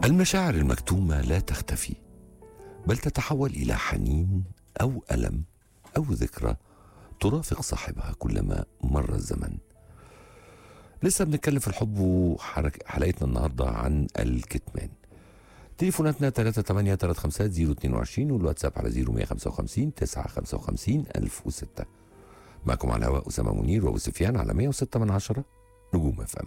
المشاعر المكتومة لا تختفي بل تتحول إلى حنين أو ألم أو ذكرى ترافق صاحبها كلما مر الزمن لسه بنتكلم في الحب وحلقتنا النهاردة عن الكتمان تليفوناتنا 38 350 022 والواتساب على 0155 955 1006 معكم على الهواء أسامة منير وأبو سفيان على 106 من عشرة نجوم اف ام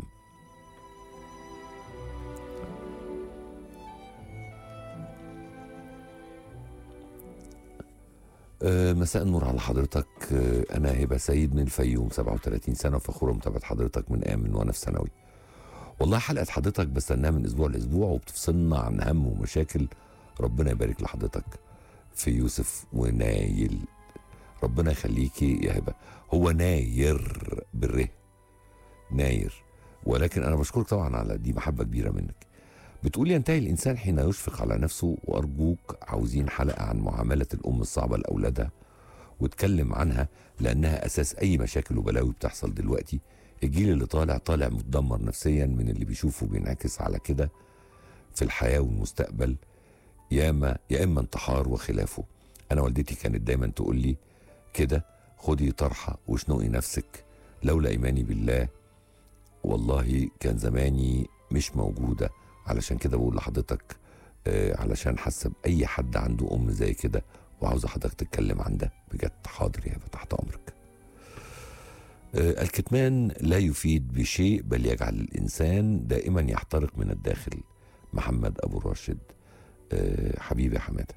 آه، مساء النور على حضرتك آه، انا هبه سيد من الفيوم 37 سنه وفخوره متابعه حضرتك من ايام من وانا في ثانوي والله حلقه حضرتك بستناها من اسبوع لاسبوع وبتفصلنا عن هم ومشاكل ربنا يبارك لحضرتك في يوسف ونايل ربنا يخليكي يا هبه هو ناير بالره ناير ولكن انا بشكرك طبعا على دي محبه كبيره منك بتقول ينتهي الانسان حين يشفق على نفسه وارجوك عاوزين حلقه عن معامله الام الصعبه لاولادها واتكلم عنها لانها اساس اي مشاكل وبلاوي بتحصل دلوقتي الجيل اللي طالع طالع متدمر نفسيا من اللي بيشوفه بينعكس على كده في الحياه والمستقبل ياما يا اما انتحار وخلافه انا والدتي كانت دايما تقول لي كده خدي طرحه وشنقي نفسك لولا ايماني بالله والله كان زماني مش موجوده علشان كده بقول لحضرتك آه علشان حاسه باي حد عنده ام زي كده وعاوزه حضرتك تتكلم عن ده بجد حاضر يا هبه تحت امرك. آه الكتمان لا يفيد بشيء بل يجعل الانسان دائما يحترق من الداخل. محمد ابو راشد آه حبيبي يا حماده.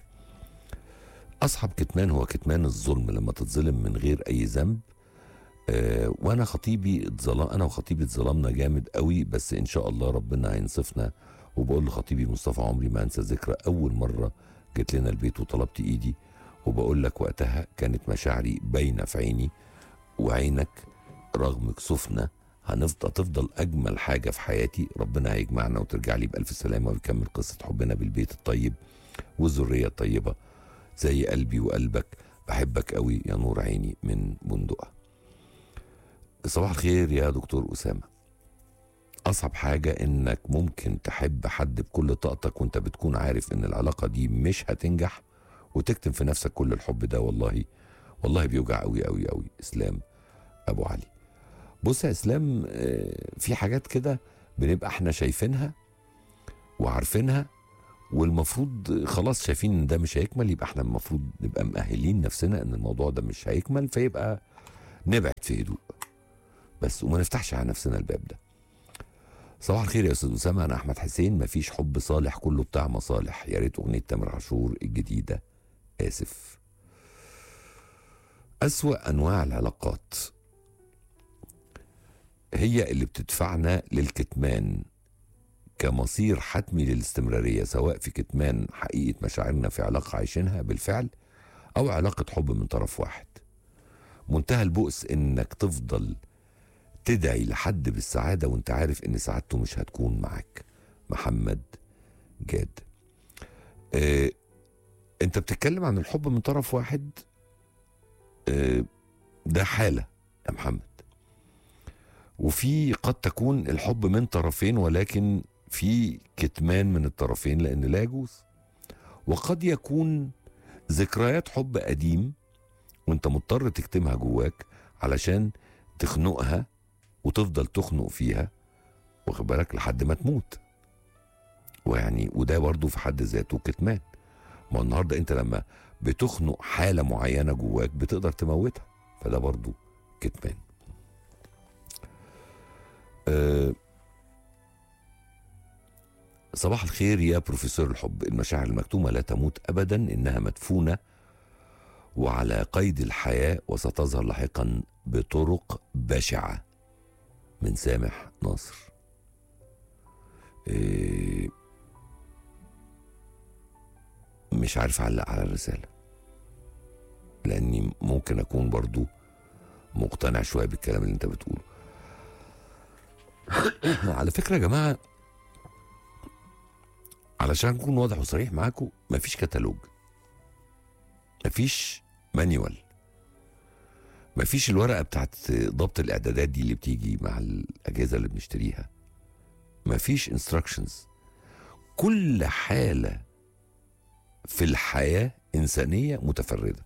اصعب كتمان هو كتمان الظلم لما تتظلم من غير اي ذنب آه وانا خطيبي اتظلم انا وخطيبي اتظلمنا جامد قوي بس ان شاء الله ربنا هينصفنا وبقول لخطيبي مصطفى عمري ما انسى ذكرى اول مره جيت لنا البيت وطلبت ايدي وبقول لك وقتها كانت مشاعري باينه في عيني وعينك رغم كسوفنا هنفضل تفضل اجمل حاجه في حياتي ربنا هيجمعنا وترجع لي بالف سلامه ويكمل قصه حبنا بالبيت الطيب والذريه الطيبه زي قلبي وقلبك بحبك قوي يا نور عيني من بندقه صباح الخير يا دكتور اسامه اصعب حاجه انك ممكن تحب حد بكل طاقتك وانت بتكون عارف ان العلاقه دي مش هتنجح وتكتم في نفسك كل الحب ده والله والله بيوجع قوي قوي قوي اسلام ابو علي بص يا اسلام آه، في حاجات كده بنبقى احنا شايفينها وعارفينها والمفروض خلاص شايفين ان ده مش هيكمل يبقى احنا المفروض نبقى مأهلين نفسنا ان الموضوع ده مش هيكمل فيبقى نبعد في هدوء بس وما نفتحش على نفسنا الباب ده صباح الخير يا استاذ اسامه انا احمد حسين مفيش حب صالح كله بتاع مصالح يا ريت اغنيه تامر عاشور الجديده اسف اسوا انواع العلاقات هي اللي بتدفعنا للكتمان كمصير حتمي للاستمراريه سواء في كتمان حقيقه مشاعرنا في علاقه عايشينها بالفعل او علاقه حب من طرف واحد منتهى البؤس انك تفضل تدعي لحد بالسعادة وانت عارف ان سعادته مش هتكون معاك محمد جاد اه انت بتتكلم عن الحب من طرف واحد اه ده حالة يا محمد وفي قد تكون الحب من طرفين ولكن في كتمان من الطرفين لان لا يجوز وقد يكون ذكريات حب قديم وانت مضطر تكتمها جواك علشان تخنقها وتفضل تخنق فيها واخد بالك لحد ما تموت ويعني وده برضه في حد ذاته كتمان ما النهارده انت لما بتخنق حاله معينه جواك بتقدر تموتها فده برضه كتمان أه صباح الخير يا بروفيسور الحب المشاعر المكتومه لا تموت ابدا انها مدفونه وعلى قيد الحياه وستظهر لاحقا بطرق بشعه من سامح ناصر إيه مش عارف اعلق على الرساله لاني ممكن اكون برضو مقتنع شويه بالكلام اللي انت بتقوله على فكره يا جماعه علشان اكون واضح وصريح معاكم مفيش كتالوج مفيش مانيوال مفيش الورقه بتاعت ضبط الاعدادات دي اللي بتيجي مع الاجهزه اللي بنشتريها مفيش انستراكشنز كل حاله في الحياه انسانيه متفرده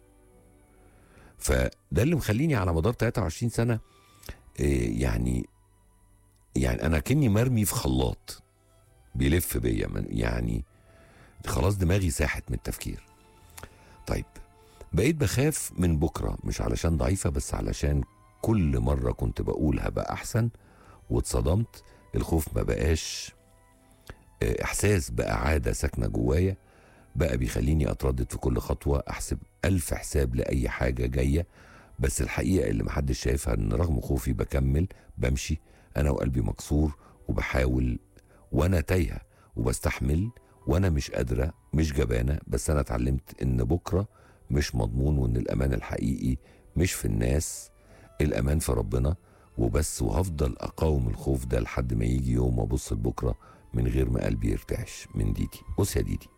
فده اللي مخليني على مدار 23 سنه إيه، يعني يعني انا كني مرمي في خلاط بيلف بيا من- يعني خلاص دماغي ساحت من التفكير طيب بقيت بخاف من بكره مش علشان ضعيفه بس علشان كل مره كنت بقول هبقى احسن واتصدمت الخوف ما بقاش آه، احساس بقى عاده ساكنه جوايا بقى بيخليني اتردد في كل خطوه احسب الف حساب لاي حاجه جايه بس الحقيقه اللي محدش شايفها ان رغم خوفي بكمل بمشي انا وقلبي مكسور وبحاول وانا تايهه وبستحمل وانا مش قادره مش جبانه بس انا اتعلمت ان بكره مش مضمون وان الامان الحقيقي مش في الناس الامان في ربنا وبس وهفضل اقاوم الخوف ده لحد ما يجي يوم ابص لبكره من غير ما قلبي يرتعش من ديدي بص يا ديدي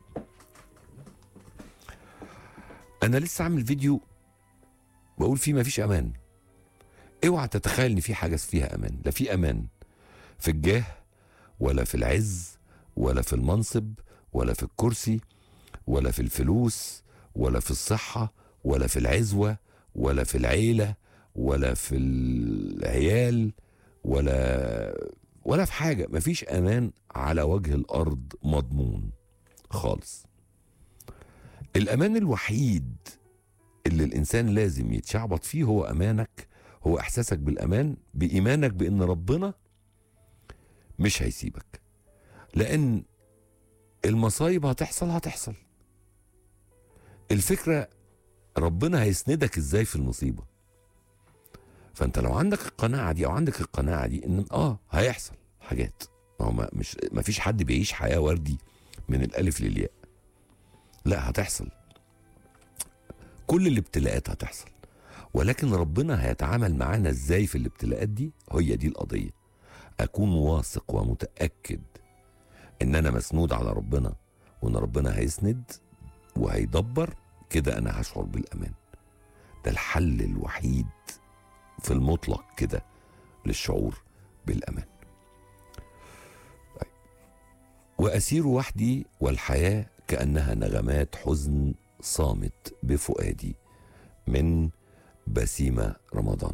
انا لسه عامل فيديو بقول فيه مفيش امان اوعى تتخيل ان في حاجه فيها امان لا في امان في الجاه ولا في العز ولا في المنصب ولا في الكرسي ولا في الفلوس ولا في الصحه ولا في العزوه ولا في العيله ولا في العيال ولا ولا في حاجه مفيش امان على وجه الارض مضمون خالص الامان الوحيد اللي الانسان لازم يتشعبط فيه هو امانك هو احساسك بالامان بايمانك بان ربنا مش هيسيبك لان المصايب هتحصل هتحصل الفكره ربنا هيسندك ازاي في المصيبه فانت لو عندك القناعه دي او عندك القناعه دي ان اه هيحصل حاجات ما هو ما- مش ما فيش حد بيعيش حياه وردي من الالف للياء لا هتحصل كل الابتلاءات هتحصل ولكن ربنا هيتعامل معانا ازاي في الابتلاءات دي هي دي القضيه اكون واثق ومتاكد ان انا مسنود على ربنا وان ربنا هيسند وهيدبر كده انا هشعر بالامان ده الحل الوحيد في المطلق كده للشعور بالامان طيب. واسير وحدي والحياه كانها نغمات حزن صامت بفؤادي من بسيمه رمضان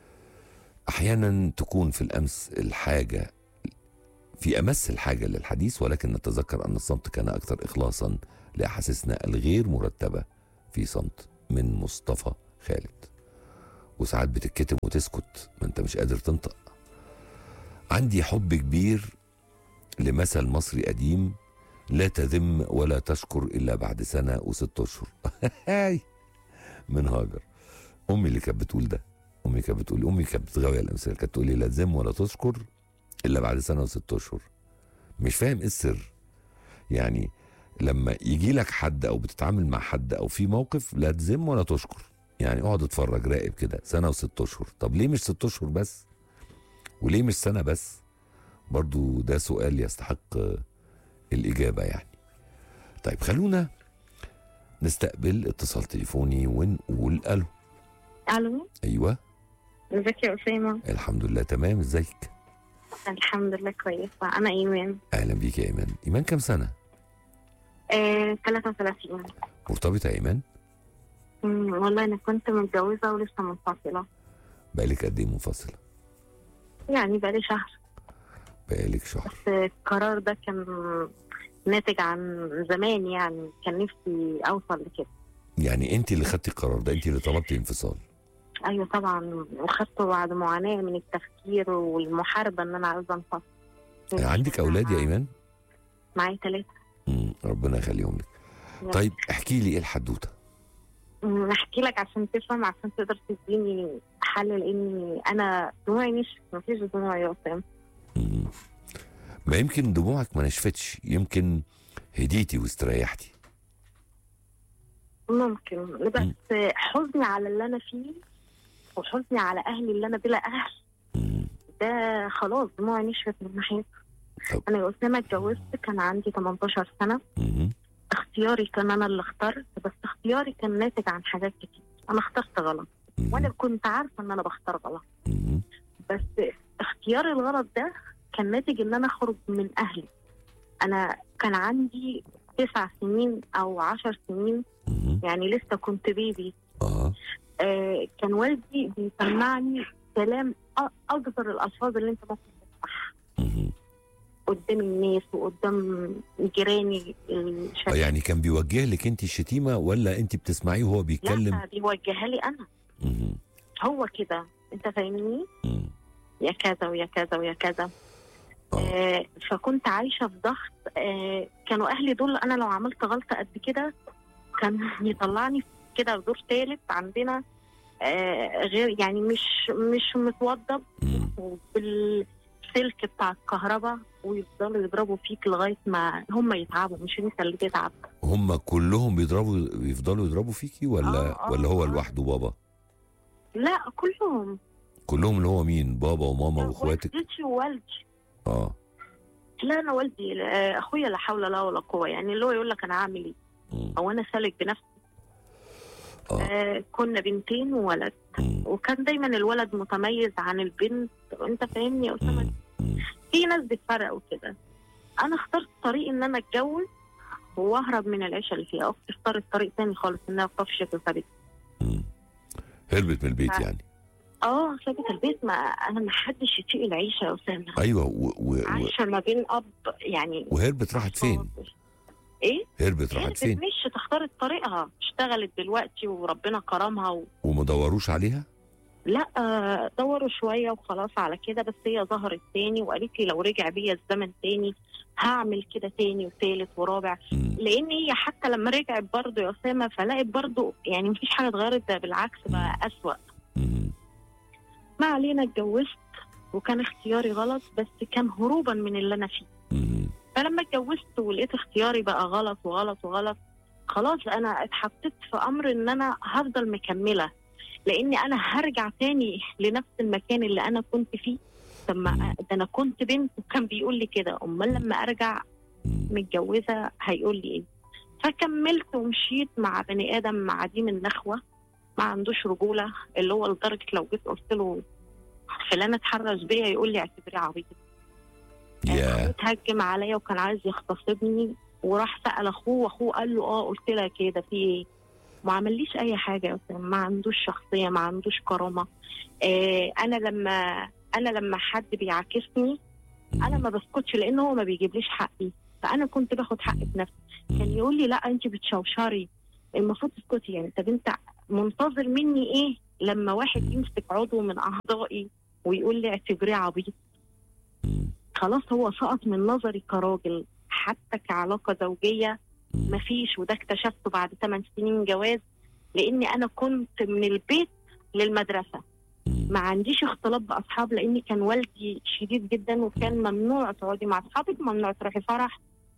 احيانا تكون في الامس الحاجه في امس الحاجه للحديث ولكن نتذكر ان الصمت كان اكثر اخلاصا لاحاسيسنا الغير مرتبه في صمت من مصطفى خالد وساعات بتتكتم وتسكت ما انت مش قادر تنطق عندي حب كبير لمثل مصري قديم لا تذم ولا تشكر الا بعد سنه وست اشهر هاي من هاجر امي اللي كانت بتقول ده امي كانت بتقول امي كانت بتغاوي الامثال كانت تقول لي لا تذم ولا تشكر الا بعد سنه وست اشهر مش فاهم ايه السر يعني لما يجي لك حد او بتتعامل مع حد او في موقف لا تذم ولا تشكر يعني اقعد اتفرج راقب كده سنه وست اشهر طب ليه مش ست اشهر بس وليه مش سنه بس برضو ده سؤال يستحق آه، الاجابه يعني طيب خلونا نستقبل اتصال تليفوني ونقول الو الو ايوه ازيك يا اسامه الحمد لله تمام ازيك الحمد لله كويسه انا ايمان اهلا بيك يا ايمان ايمان كام سنه آه 33 مرتبطه يا ايمان أمم، والله انا كنت متجوزه ولسه منفصله بقالك قد ايه منفصله يعني بقالي شهر بقالك شهر بس القرار ده كان ناتج عن زمان يعني كان نفسي اوصل لكده يعني انت اللي خدتي القرار ده انت اللي طلبتي انفصال ايوه طبعا وخدته بعد معاناه من التفكير والمحاربه ان انا عايزه انفصل عندك اولاد يا ايمان معايا ثلاثه مم. ربنا يخليهم لك طيب احكي لي ايه الحدوته احكي لك عشان تفهم عشان تقدر تديني حل لاني انا دموعي مش مفيش دموع يا اسامه مم. ما يمكن دموعك ما نشفتش يمكن هديتي واستريحتي ممكن بس حزني على اللي انا فيه وحزني على اهلي اللي انا بلا اهل مم. ده خلاص دموعي نشفت من ناحيته طب. انا يا اسامه اتجوزت كان عندي 18 سنه مم. اختياري كان انا اللي اخترت بس اختياري كان ناتج عن حاجات كتير انا اخترت غلط وانا مم. كنت عارفه ان انا بختار غلط مم. بس اختياري الغلط ده كان ناتج ان انا اخرج من اهلي انا كان عندي تسع سنين او عشر سنين مهم. يعني لسه كنت بيبي اه آه كان والدي بيسمعني كلام أ- اكبر الالفاظ اللي انت ممكن تسمعها مهم. قدام الناس وقدام جيراني آه، الشباب يعني كان بيوجه لك انت الشتيمه ولا انت بتسمعيه وهو بيتكلم لا بيوجهها لي انا مهم. هو كده انت فاهمني مم. يا كذا ويا كذا ويا كذا اه آه فكنت عايشه في ضغط آه كانوا اهلي دول انا لو عملت غلطه قد كده كان يطلعني كده في دور ثالث عندنا آه غير يعني مش مش متوضب مم. وبالسلك بتاع الكهرباء ويفضلوا يضربوا فيك لغايه ما هم يتعبوا مش انت اللي تتعب هم كلهم بيضربوا بيفضلوا يضربوا فيكي ولا آه، آه، ولا هو آه. لوحده بابا لا كلهم كلهم اللي هو مين بابا وماما واخواتك والدتي ووالدي اه لا انا والدي آه، اخويا لا حول لا ولا قوه يعني اللي هو يقول لك انا عامل ايه مم. او انا سالك بنفسي اه آه كنا بنتين وولد مم. وكان دايما الولد متميز عن البنت انت فاهمني يا اسامه مم. مم. في ناس بتفرق وكده انا اخترت طريق ان انا اتجوز واهرب من العيشه اللي فيها اختي اختارت طريق تاني خالص انها طفشت وسابت مم. هربت من البيت آه. يعني اه سابت البيت ما انا ما حدش يطيق العيشه يا اسامه ايوه و... و... و... عايشه ما بين اب يعني وهربت راحت فين ايه هربت راحت هربت فين مش اختارت طريقها اشتغلت دلوقتي وربنا كرمها و... وما دوروش عليها لا آه، دوروا شويه وخلاص على كده بس هي ظهرت تاني وقالت لي لو رجع بيا الزمن تاني هعمل كده تاني وثالث ورابع مم. لان هي حتى لما رجعت برضه يا اسامه فلقت برضه يعني مفيش حاجه اتغيرت ده بالعكس بقى اسوأ مم. ما علينا اتجوزت وكان اختياري غلط بس كان هروبا من اللي انا فيه مم. فلما اتجوزت ولقيت اختياري بقى غلط وغلط وغلط خلاص انا اتحطيت في امر ان انا هفضل مكمله لاني انا هرجع تاني لنفس المكان اللي انا كنت فيه طب ما ده انا كنت بنت وكان بيقول لي كده امال لما ارجع مم. متجوزه هيقول لي ايه فكملت ومشيت مع بني ادم عديم النخوه ما عندوش رجوله اللي هو لدرجه لو جيت قلت له فلان اتحرش بيا يقول لي اعتبريه عبيط يا اتهجم عليا وكان عايز يغتصبني وراح سال اخوه واخوه قال له اه قلت لها كده في ايه ما عمليش اي حاجه يا أسامة. ما عندوش شخصيه ما عندوش كرامه آه انا لما انا لما حد بيعاكسني انا ما بسكتش لان هو ما بيجيبليش حقي فانا كنت باخد حقي بنفسي كان يقول لي لا انت بتشوشري المفروض تسكتي يعني طب انت منتظر مني ايه لما واحد يمسك عضو من اعضائي ويقول لي اعتبريه عبيط مم. خلاص هو سقط من نظري كراجل حتى كعلاقه زوجيه مم. مفيش وده اكتشفته بعد 8 سنين جواز لاني انا كنت من البيت للمدرسه مم. ما عنديش اختلاط باصحاب لان كان والدي شديد جدا وكان ممنوع تقعدي مع اصحابك ممنوع تروحي فرح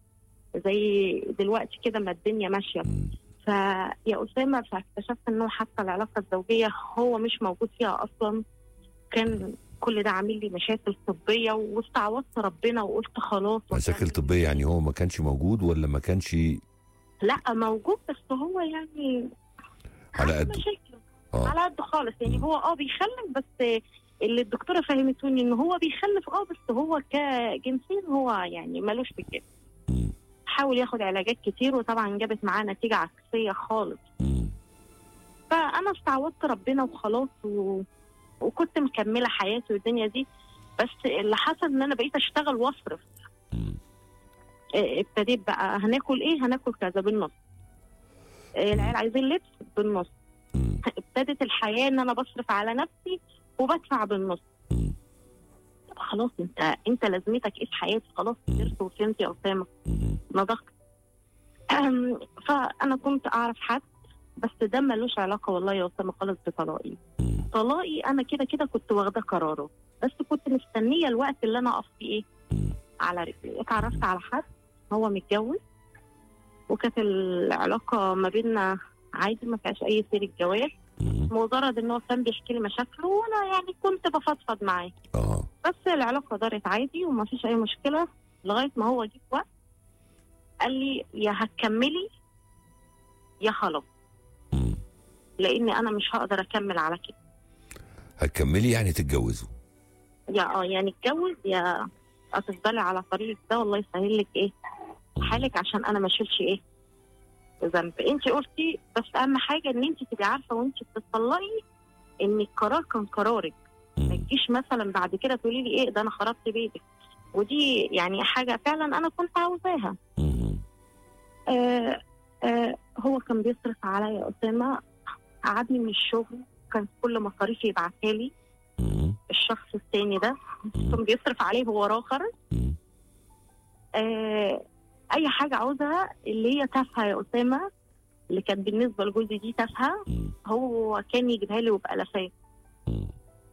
زي دلوقتي كده ما الدنيا ماشيه مم. فيا اسامه فاكتشفت انه حتى العلاقه الزوجيه هو مش موجود فيها اصلا كان كل ده عامل لي مشاكل طبيه واستعوضت ربنا وقلت خلاص مشاكل طبيه يعني هو ما كانش موجود ولا ما كانش لا موجود بس هو يعني على عنده قده مشاكل اه على قد خالص يعني هو اه بيخلف بس اللي الدكتوره فهمتوني ان هو بيخلف اه بس هو كجنسين هو يعني ملوش في كده مم. حاول ياخد علاجات كتير وطبعا جابت معاه نتيجه عكسيه خالص مم. فانا استعوضت ربنا وخلاص و... وكنت مكمله حياتي والدنيا دي بس اللي حصل ان انا بقيت اشتغل واصرف مم. اه، ابتديت بقى هناكل ايه هناكل كذا بالنص اه، العيال عايزين لبس بالنص مم. ابتدت الحياه ان انا بصرف على نفسي وبدفع بالنص مم. طب خلاص انت انت لازمتك ايه في حياتي خلاص كبرت وفهمت يا اسامه مم. نضجت أم، فانا كنت اعرف حد بس ده ملوش علاقه والله يا اسامه خالص بطلاقي مم. طلاقي انا كده كده كنت واخده قراره بس كنت مستنيه الوقت اللي انا اقف فيه ايه مم. على رجلي اتعرفت على حد هو متجوز وكانت العلاقه ما بيننا عادي ما فيهاش اي سيره جواز مم. مجرد ان هو كان بيحكي لي مشاكله وانا يعني كنت بفضفض معاه اه بس العلاقه دارت عادي وما فيش اي مشكله لغايه ما هو جه في وقت قال لي يا هتكملي يا خلاص مم. لاني انا مش هقدر اكمل على كده هتكملي يعني تتجوزوا يا اه يعني اتجوز يا هتفضلي على طريقك ده والله يسهل لك ايه حالك عشان انا ما اشيلش ايه ذنب انت قلتي بس اهم حاجه ان انت تبقي عارفه وانت بتطلقي ان القرار كان قرارك ما مم. تجيش مثلا بعد كده تقولي لي ايه ده انا خربت بيتك ودي يعني حاجه فعلا انا كنت عاوزاها مم. آه آه هو كان بيصرف عليا يا اسامه قعدني من الشغل كان كل مصاريفي يبعتها لي مم. الشخص التاني ده مم. كان بيصرف عليه هو راخر مم. آه اي حاجه عاوزها اللي هي تافهه يا اسامه اللي كانت بالنسبه لجوزي دي تافهه مم. هو كان يجيبها لي وبالافات مم.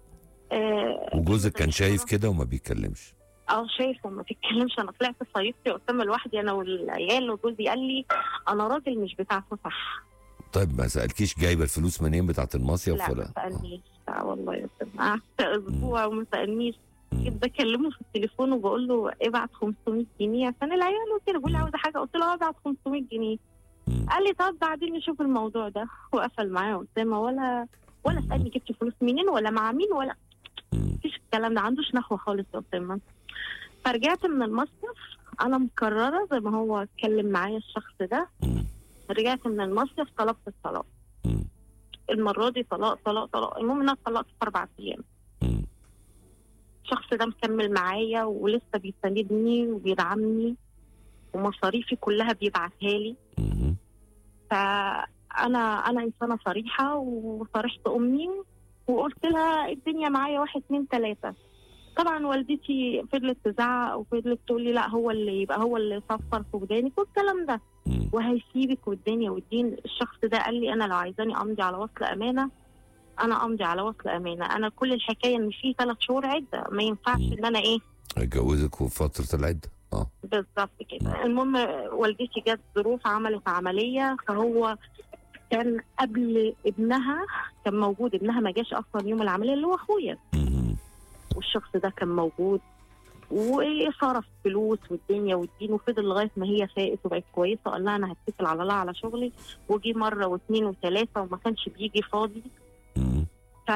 آه وجوزك كان شايف كده وما بيتكلمش اه شايف وما تتكلمش انا طلعت صيفتي قدام لوحدي انا والعيال وجوزي قال لي انا راجل مش بتاع فسح طيب ما سالكيش جايبه الفلوس منين بتاعت المصيف لا ولا ما سالنيش لا والله يا اسامه قعدت اسبوع وما سالنيش جيت بكلمه في التليفون وبقول له ابعت 500 جنيه عشان العيال وكده بيقول لي عاوزه حاجه قلت له ابعت 500 جنيه مم. قال لي طب بعدين نشوف الموضوع ده وقفل معايا اسامه ولا ولا سالني جبت فلوس منين ولا مع مين ولا مم. مفيش الكلام ده عندوش نخوه خالص يا اسامه فرجعت من المصيف انا مكرره زي ما هو اتكلم معايا الشخص ده مم. رجعت من المصيف طلبت الطلاق مم. المره دي طلاق طلاق طلاق المهم ان انا اتطلقت في اربع ايام مم. الشخص ده مكمل معايا ولسه بيساندني وبيدعمني ومصاريفي كلها بيبعتها لي مم. فانا انا انسانه صريحه وصارحت امي وقلت لها الدنيا معايا واحد اتنين تلاته طبعا والدتي فضلت تزعق وفضلت تقول لي لا هو اللي يبقى هو اللي صفر في ودانك والكلام ده مم. وهيسيبك والدنيا والدين الشخص ده قال لي انا لو عايزاني امضي على وصل امانه انا امضي على وصل امانه انا كل الحكايه ان في ثلاث شهور عده ما ينفعش ان انا ايه هيجوزك في فتره العده اه بالظبط كده المهم والدتي جت ظروف عملت عمليه فهو كان قبل ابنها كان موجود ابنها ما جاش اصلا يوم العمليه اللي هو اخويا مم. والشخص ده كان موجود وصرف فلوس والدنيا والدين وفضل لغايه ما هي فاقت وبقت كويسه قال لها انا هتكل على الله على شغلي وجي مره واثنين وثلاثه وما كانش بيجي فاضي مم. ف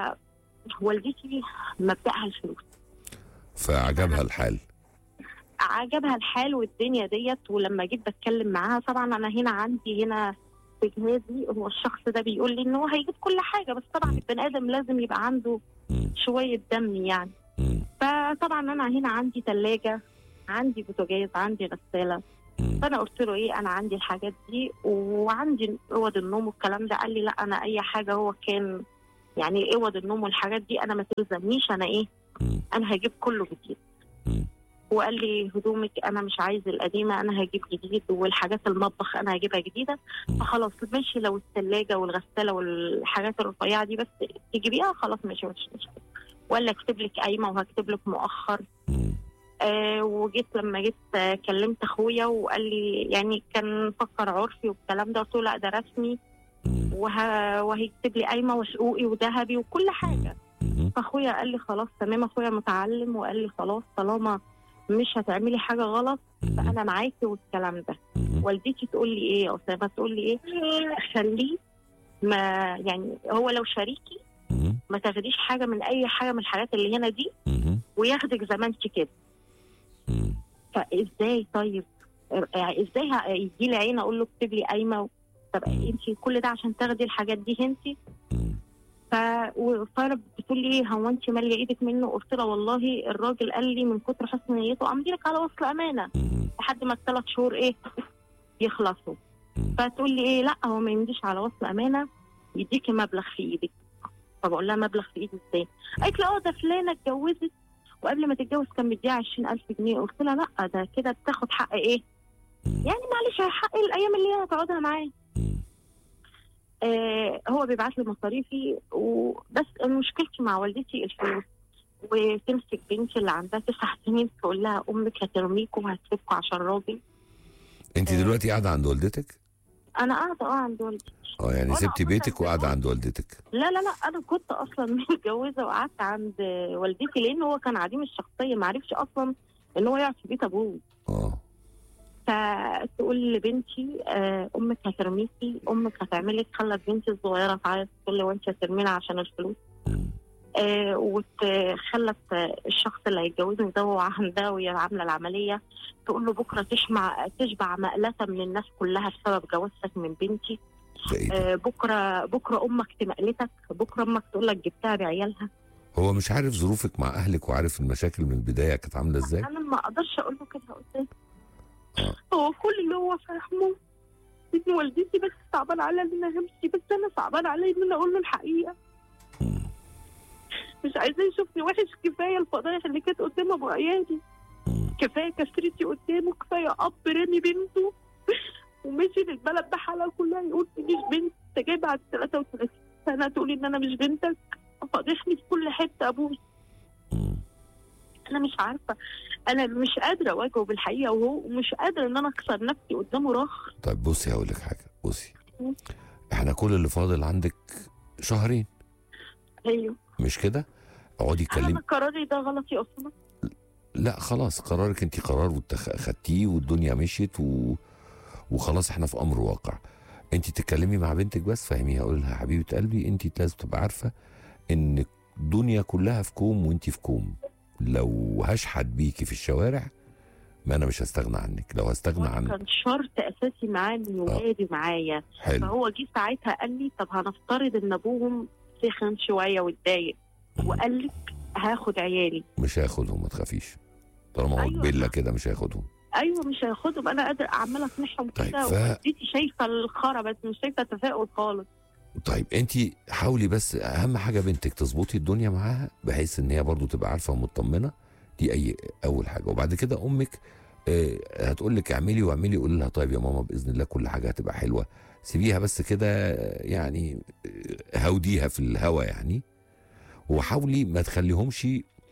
والدتي مبدأها الفلوس فعجبها الحال عجبها الحال والدنيا ديت ولما جيت بتكلم معاها طبعا انا هنا عندي هنا في جهازي هو الشخص ده بيقول لي ان هو هيجيب كل حاجه بس طبعا مم. البني ادم لازم يبقى عنده مم. شويه دم يعني مم. فطبعا انا هنا عندي ثلاجه عندي بوتاجاز عندي غساله مم. فانا قلت له ايه انا عندي الحاجات دي وعندي اوض النوم والكلام ده قال لي لا انا اي حاجه هو كان يعني اوض النوم والحاجات دي انا ما تلزمنيش انا ايه مم. انا هجيب كله جديد مم. وقال لي هدومك انا مش عايز القديمه انا هجيب جديد والحاجات المطبخ انا هجيبها جديده فخلاص ماشي لو الثلاجه والغساله والحاجات الرفيعه دي بس تجيبيها خلاص ماشي مش مشكله ولا اكتب لك قايمه وهكتب لك مؤخر مم. آه وجيت لما جيت آه كلمت اخويا وقال لي يعني كان فكر عرفي والكلام ده قلت له لا ده رسمي مم. وه... وهيكتب لي قايمه وحقوقي وذهبي وكل حاجه مم. فاخويا قال لي خلاص تمام اخويا متعلم وقال لي خلاص طالما مش هتعملي حاجه غلط مم. فانا معاكي والكلام ده مم. والدتي تقول لي ايه يا اسامه تقول لي ايه خليه ما يعني هو لو شريكي مم. ما تاخديش حاجه من اي حاجه من الحاجات اللي هنا دي مم. وياخدك زي ما انت كده مم. فازاي طيب يعني ازاي يجي لي عين اقول له اكتب لي قايمه طب انت كل ده عشان تاخدي الحاجات دي انت مم. ف و- فانا بتقول لي ايه هو انت ماليه ايدك منه قلت لها والله الراجل قال لي من كتر حسن نيته امضي لك على وصل امانه مم. لحد ما الثلاث شهور ايه يخلصوا مم. فتقول لي ايه لا هو ما يمديش على وصل امانه يديكي مبلغ في ايدك فبقول لها مبلغ في ايدي ازاي؟ قالت لي اه ده فلانه اتجوزت وقبل ما تتجوز كان مديها 20000 جنيه قلت لها لا ده كده بتاخد حق ايه؟ مم. يعني معلش حق الايام اللي هي هتقعدها معاه مم. آه هو بيبعت لي مصاريفي وبس مشكلتي مع والدتي الفلوس وتمسك بنتي اللي عندها تسع سنين تقول لها امك هترميكم وهتسيبكم عشان راجل انت آه. دلوقتي قاعده عند والدتك انا قاعده اه عند والدتي اه يعني وأنا سبتي أصلاً بيتك وقاعده اتجوزت. عند والدتك لا لا لا انا كنت اصلا متجوزه وقعدت عند والدتي لان هو كان عديم الشخصيه ما عرفش اصلا ان هو يقعد في بيت ابوه اه فتقول لبنتي آه، امك هترميكي امك هتعملك خلت بنتي الصغيره تعيط تقول لي وانت هترمينا عشان الفلوس مم. آه وخلت آه، الشخص اللي هيتجوزني ده وعهم ده وهي عامله العمليه تقول له بكره تشمع تشبع مقلته من الناس كلها بسبب جوازتك من بنتي ده ايه ده؟ آه بكره بكره امك تمقلتك بكره امك تقول لك جبتها بعيالها هو مش عارف ظروفك مع اهلك وعارف المشاكل من البدايه كانت عامله ازاي انا ما اقدرش اقول له كده قدام آه. هو كل اللي هو فاهمه ان والدتي بس صعبان عليا ان انا همشي بس انا صعبان عليا ان انا اقول له الحقيقه مم. مش عايزاه يشوفني وحش كفايه الفضايح اللي كانت قدام ابو عيالي مم. كفايه كسرتي قدامه كفايه اب رامي بنته ومشي للبلد بحالها كلها يقول لي مش بنت انت جاي بعد 33 سنه تقولي ان انا مش بنتك فاضحني في كل حته ابوي مم. انا مش عارفه انا مش قادره اواجهه بالحقيقه وهو مش قادره ان انا اكسر نفسي قدامه رخ طيب بصي هقول لك حاجه بصي مم. احنا كل اللي فاضل عندك شهرين ايوه مش كده اقعدي انا اتكلمي قراري ده غلط يا اصلا لا خلاص قرارك انت قرار واتخ- خدتيه والدنيا مشيت و... وخلاص احنا في امر واقع انت تتكلمي مع بنتك بس فهميها قول لها حبيبه قلبي انت لازم تبقى عارفه ان الدنيا كلها في كوم وانت في كوم لو هشحت بيكي في الشوارع ما انا مش هستغنى عنك لو هستغنى عن كان شرط اساسي معاه ان ولادي معايا حلو فهو جه ساعتها قال لي طب هنفترض ان ابوهم سخن شويه واتضايق وقال لك هاخد عيالي مش هياخدهم ما تخافيش طالما هو أيوة. بيلا كده مش هياخدهم ايوه مش هاخدهم انا قادر عماله اقنعهم طيب، كده ف- والدتي شايفه الخرا بس مش شايفه تفاؤل خالص طيب انت حاولي بس اهم حاجه بنتك تظبطي الدنيا معاها بحيث ان هي برضو تبقى عارفه ومطمنه دي اي اول حاجه وبعد كده امك آه، هتقول لك اعملي واعملي قولي لها طيب يا ماما باذن الله كل حاجه هتبقى حلوه سيبيها بس كده آه، يعني آه، هوديها في الهوا يعني وحاولي ما تخليهمش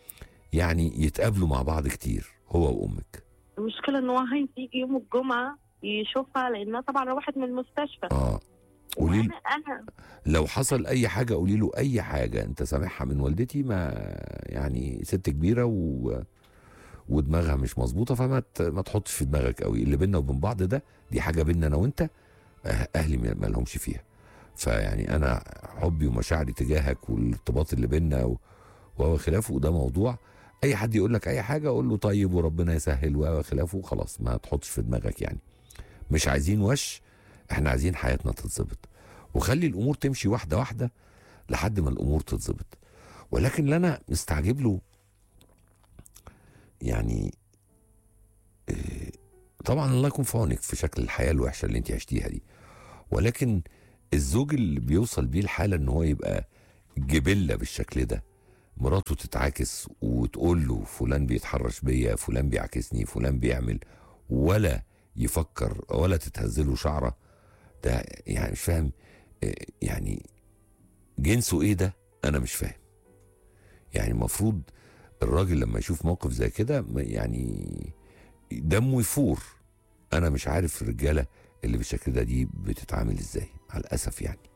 يعني يتقابلوا مع بعض كتير هو وامك المشكله ان هو عايز يجي يوم الجمعه يشوفها لانها طبعا روحت من المستشفى اه قولي وانا انا لو حصل اي حاجه قولي له اي حاجه انت سامعها من والدتي ما يعني ست كبيره و ودماغها مش مظبوطه فما ت- ما تحطش في دماغك قوي اللي بينا وبين بعض ده دي حاجه بينا انا وانت أه- اهلي ما ما لهمش فيها فيعني انا حبي ومشاعري تجاهك والارتباط اللي بينا و- وهو خلافه ده موضوع اي حد يقول لك اي حاجه قول له طيب وربنا يسهل وهو خلافه خلاص ما تحطش في دماغك يعني مش عايزين وش احنا عايزين حياتنا تتظبط وخلي الامور تمشي واحده واحده لحد ما الامور تتظبط ولكن اللي انا مستعجب له يعني آه، طبعا الله يكون في عونك في شكل الحياه الوحشه اللي انت عشتيها دي ولكن الزوج اللي بيوصل بيه الحاله ان هو يبقى جبله بالشكل ده مراته تتعاكس وتقول له فلان بيتحرش بيا فلان بيعاكسني فلان بيعمل ولا يفكر ولا تتهزله شعره ده يعني مش فاهم آه، يعني جنسه ايه ده انا مش فاهم يعني المفروض الراجل لما يشوف موقف زي كده ما- يعني دمه يفور انا مش عارف الرجاله اللي بالشكل ده دي بتتعامل ازاي مع الاسف يعني